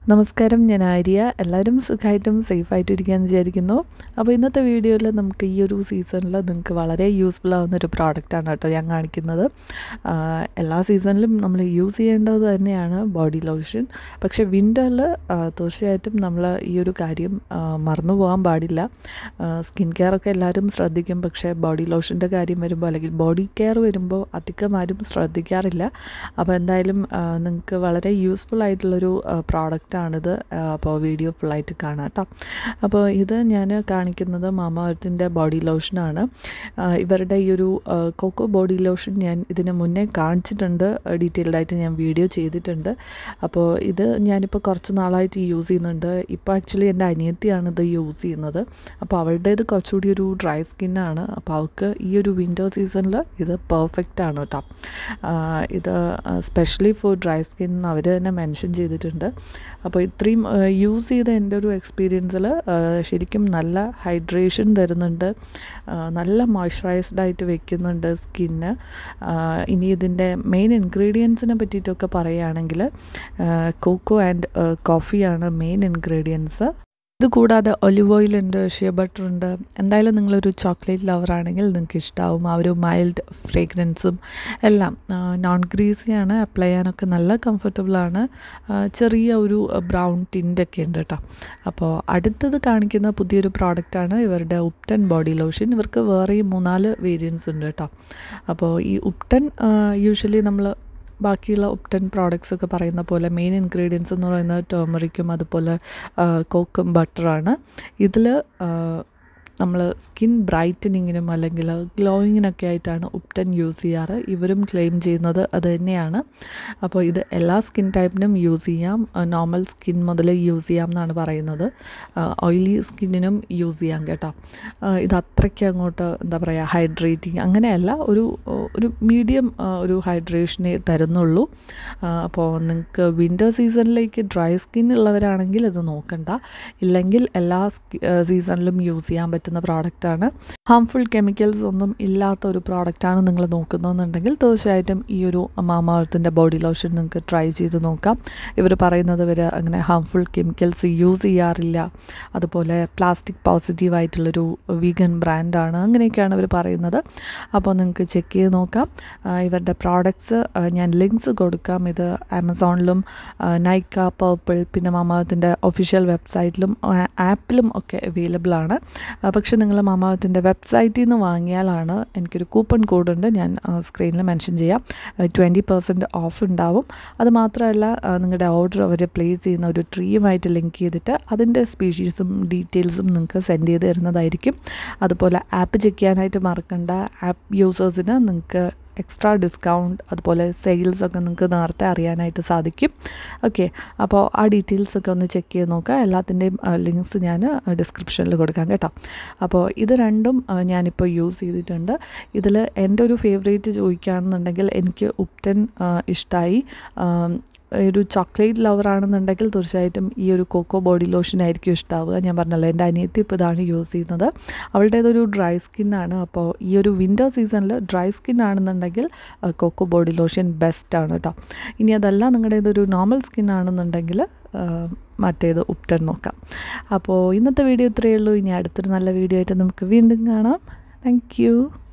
നമസ്കാരം ഞാൻ ആര്യ എല്ലാവരും സുഖമായിട്ടും സേഫായിട്ടും ഇരിക്കാമെന്ന് വിചാരിക്കുന്നു അപ്പോൾ ഇന്നത്തെ വീഡിയോയിൽ നമുക്ക് ഈ ഒരു സീസണിൽ നിങ്ങൾക്ക് വളരെ യൂസ്ഫുൾ ആവുന്ന ഒരു പ്രോഡക്റ്റാണ് കേട്ടോ ഞാൻ കാണിക്കുന്നത് ആഹ് എല്ലാ സീസണിലും നമ്മൾ യൂസ് ചെയ്യേണ്ടത് തന്നെയാണ് ബോഡി ലോഷൻ പക്ഷേ വിൻ്ററിൽ തീർച്ചയായിട്ടും നമ്മൾ ഈ ഒരു കാര്യം ആഹ് മറന്നു പോകാൻ പാടില്ല സ്കിൻ കെയർ ഒക്കെ എല്ലാവരും ശ്രദ്ധിക്കും പക്ഷേ ബോഡി ലോഷൻ്റെ കാര്യം വരുമ്പോൾ അല്ലെങ്കിൽ ബോഡി കെയർ വരുമ്പോൾ അധികം ആരും ശ്രദ്ധിക്കാറില്ല അപ്പോൾ എന്തായാലും നിങ്ങൾക്ക് വളരെ യൂസ്ഫുൾ ആയിട്ടുള്ളൊരു പ്രോഡക്റ്റാണിത് അപ്പോൾ വീഡിയോ ഫുള്ളായിട്ട് കാണാം കേട്ടോ അപ്പോൾ ഇത് ഞാൻ കാണിക്കുന്നത് മാമ എർത്തിൻ്റെ ബോഡി ലോഷനാണ് ഇവരുടെ ഈ ഒരു കൊക്കോ ബോഡി ലോഷൻ ഞാൻ ഇതിന് മുന്നേ കാണിച്ചിട്ടുണ്ട് ഡീറ്റെയിൽഡ് ആയിട്ട് ഞാൻ വീഡിയോ ചെയ്തിട്ടുണ്ട് അപ്പോൾ ഇത് ഞാനിപ്പോൾ കുറച്ച് നാളായിട്ട് യൂസ് ചെയ്യുന്നുണ്ട് ഇപ്പോൾ ആക്ച്വലി എൻ്റെ അനിയത്തിയാണ് ഇത് യൂസ് ചെയ്യുന്നത് അപ്പോൾ അവളുടേത് കുറച്ചുകൂടി ഒരു ഡ്രൈ സ്കിന്നാണ് അപ്പോൾ അവൾക്ക് ഈ ഒരു വിൻ്റർ സീസണിൽ ഇത് പെർഫെക്റ്റ് ആണ് കേട്ടോ ഇത് സ്പെഷ്യലി ഫോർ ഡ്രൈ സ്കിൻ അവർ തന്നെ മെൻഷൻ ചെയ്തിട്ടുണ്ട് അപ്പോൾ ഇത്രയും യൂസ് ചെയ്ത എൻ്റെ ഒരു എക്സ്പീരിയൻസിൽ ശരിക്കും നല്ല ഹൈഡ്രേഷൻ തരുന്നുണ്ട് നല്ല മോയ്സ്ചറൈസ്ഡ് ആയിട്ട് വെക്കുന്നുണ്ട് സ്കിന്ന് ഇനി ഇതിൻ്റെ മെയിൻ ഇൻഗ്രീഡിയൻസിനെ പറ്റിയിട്ടൊക്കെ പറയുകയാണെങ്കിൽ കോക്കോ ആൻഡ് കോഫിയാണ് മെയിൻ ഇൻഗ്രീഡിയൻസ് ഇത് കൂടാതെ ഒലിവ് ഓയിൽ ഉണ്ട് ഷിയ ബട്ടർ ഉണ്ട് എന്തായാലും നിങ്ങളൊരു ചോക്ലേറ്റ് ലവർ ആണെങ്കിൽ നിങ്ങൾക്ക് ഇഷ്ടമാവും ആ ഒരു മൈൽഡ് ഫ്രേഗ്രൻസും എല്ലാം നോൺ ഗ്രീസിയാണ് അപ്ലൈ ചെയ്യാനൊക്കെ നല്ല കംഫർട്ടബിളാണ് ചെറിയ ഒരു ബ്രൗൺ ടിൻ്റൊക്കെ ഉണ്ട് കേട്ടോ അപ്പോൾ അടുത്തത് കാണിക്കുന്ന പുതിയൊരു പ്രോഡക്റ്റാണ് ഇവരുടെ ഉപ്റ്റൻ ബോഡി ലോഷൻ ഇവർക്ക് വേറെയും മൂന്നാല് വേരിയൻസ് ഉണ്ട് കേട്ടോ അപ്പോൾ ഈ ഉപ്റ്റൻ യൂഷ്വലി നമ്മൾ ബാക്കിയുള്ള ഉപ്റ്റൻ പ്രോഡക്റ്റ്സ് ഒക്കെ പറയുന്ന പോലെ മെയിൻ ഇൻഗ്രീഡിയൻസ് എന്ന് പറയുന്നത് ടേമറിക്കും അതുപോലെ കോക്കും ബട്ടറാണ് ഇതിൽ നമ്മൾ സ്കിൻ ബ്രൈറ്റനിങ്ങിനും അല്ലെങ്കിൽ ഗ്ലോയിങ്ങിനൊക്കെ ആയിട്ടാണ് ഉപ്റ്റൻ യൂസ് ചെയ്യാറ് ഇവരും ക്ലെയിം ചെയ്യുന്നത് അത് തന്നെയാണ് അപ്പോൾ ഇത് എല്ലാ സ്കിൻ ടൈപ്പിനും യൂസ് ചെയ്യാം നോർമൽ സ്കിൻ മുതൽ യൂസ് ചെയ്യാം എന്നാണ് പറയുന്നത് ഓയിലി സ്കിന്നിനും യൂസ് ചെയ്യാം കേട്ടോ ഇത് അത്രയ്ക്ക് അങ്ങോട്ട് എന്താ പറയുക ഹൈഡ്രേറ്റിംഗ് അങ്ങനെയല്ല ഒരു ഒരു മീഡിയം ഒരു ഹൈഡ്രേഷനെ തരുന്നുള്ളൂ അപ്പോൾ നിങ്ങൾക്ക് വിൻ്റർ സീസണിലേക്ക് ഡ്രൈ സ്കിൻ ഉള്ളവരാണെങ്കിൽ ഇത് നോക്കണ്ട ഇല്ലെങ്കിൽ എല്ലാ സീസണിലും യൂസ് ചെയ്യാൻ പറ്റും പറ്റുന്ന പ്രോഡക്റ്റാണ് ഹാംഫുൾ കെമിക്കൽസ് ഒന്നും ഇല്ലാത്ത ഒരു പ്രോഡക്റ്റാണ് നിങ്ങൾ നോക്കുന്നതെന്നുണ്ടെങ്കിൽ തീർച്ചയായിട്ടും ഈ ഒരു മാമാർത്തിൻ്റെ ബോഡി ലോഷൻ നിങ്ങൾക്ക് ട്രൈ ചെയ്ത് നോക്കാം ഇവർ പറയുന്നത് ഇവർ അങ്ങനെ ഹാംഫുൾ കെമിക്കൽസ് യൂസ് ചെയ്യാറില്ല അതുപോലെ പ്ലാസ്റ്റിക് പോസിറ്റീവ് ആയിട്ടുള്ളൊരു വീഗൻ ബ്രാൻഡാണ് അങ്ങനെയൊക്കെയാണ് ഇവർ പറയുന്നത് അപ്പോൾ നിങ്ങൾക്ക് ചെക്ക് ചെയ്ത് നോക്കാം ഇവരുടെ പ്രോഡക്ട്സ് ഞാൻ ലിങ്ക്സ് കൊടുക്കാം ഇത് ആമസോണിലും നൈക്ക പേർപ്പിൾ പിന്നെ മാമാവത്തിൻ്റെ ഒഫീഷ്യൽ വെബ്സൈറ്റിലും ആപ്പിലും ഒക്കെ അവൈലബിൾ ആണ് പക്ഷേ നിങ്ങൾ മാമാവത്തിൻ്റെ വെബ്സൈറ്റിൽ നിന്ന് വാങ്ങിയാലാണ് എനിക്കൊരു കൂപ്പൺ കോഡുണ്ട് ഞാൻ സ്ക്രീനിൽ മെൻഷൻ ചെയ്യാം ട്വൻറ്റി പെർസെൻറ്റ് ഓഫ് ഉണ്ടാവും അത് മാത്രമല്ല നിങ്ങളുടെ ഓർഡർ അവർ പ്ലേസ് ചെയ്യുന്ന ഒരു ട്രീയുമായിട്ട് ലിങ്ക് ചെയ്തിട്ട് അതിൻ്റെ സ്പീഷീസും ഡീറ്റെയിൽസും നിങ്ങൾക്ക് സെൻഡ് ചെയ്ത് തരുന്നതായിരിക്കും അതുപോലെ ആപ്പ് ചെക്ക് ചെയ്യാനായിട്ട് മറക്കണ്ട ആപ്പ് യൂസേഴ്സിന് നിങ്ങൾക്ക് എക്സ്ട്രാ ഡിസ്കൗണ്ട് അതുപോലെ സെയിൽസ് ഒക്കെ നിങ്ങൾക്ക് നേരത്തെ അറിയാനായിട്ട് സാധിക്കും ഓക്കെ അപ്പോൾ ആ ഡീറ്റെയിൽസ് ഒക്കെ ഒന്ന് ചെക്ക് ചെയ്ത് നോക്കുക എല്ലാത്തിൻ്റെയും ലിങ്ക്സ് ഞാൻ ഡിസ്ക്രിപ്ഷനിൽ കൊടുക്കാം കേട്ടോ അപ്പോൾ ഇത് രണ്ടും ഞാനിപ്പോൾ യൂസ് ചെയ്തിട്ടുണ്ട് ഇതിൽ എൻ്റെ ഒരു ഫേവറേറ്റ് ചോദിക്കുകയാണെന്നുണ്ടെങ്കിൽ എനിക്ക് ഉപ്റ്റൻ ഇഷ്ടമായി ഒരു ചോക്ലേറ്റ് ലവർ ആണെന്നുണ്ടെങ്കിൽ തീർച്ചയായിട്ടും ഈ ഒരു കോക്കോ ബോഡി ലോഷൻ ആയിരിക്കും ഇഷ്ടമാവുക ഞാൻ പറഞ്ഞല്ലോ എൻ്റെ അനിയത്തി ഇപ്പോൾ ഇതാണ് യൂസ് ചെയ്യുന്നത് അവളുടേതൊരു ഡ്രൈ സ്കിന്നാണ് അപ്പോൾ ഈ ഒരു വിൻ്റർ സീസണിൽ ഡ്രൈ സ്കിൻ ആണെന്നുണ്ടെങ്കിൽ കോക്കോ ബോഡി ലോഷൻ ബെസ്റ്റ് ആണ് കേട്ടോ ഇനി അതല്ല നിങ്ങളുടെ ഇതൊരു നോർമൽ സ്കിൻ ആണെന്നുണ്ടെങ്കിൽ മറ്റേത് ഉപ്റ്റൻ നോക്കാം അപ്പോൾ ഇന്നത്തെ വീഡിയോ ഇത്രയേ ഉള്ളൂ ഇനി അടുത്തൊരു നല്ല വീഡിയോ ആയിട്ട് നമുക്ക് വീണ്ടും കാണാം താങ്ക്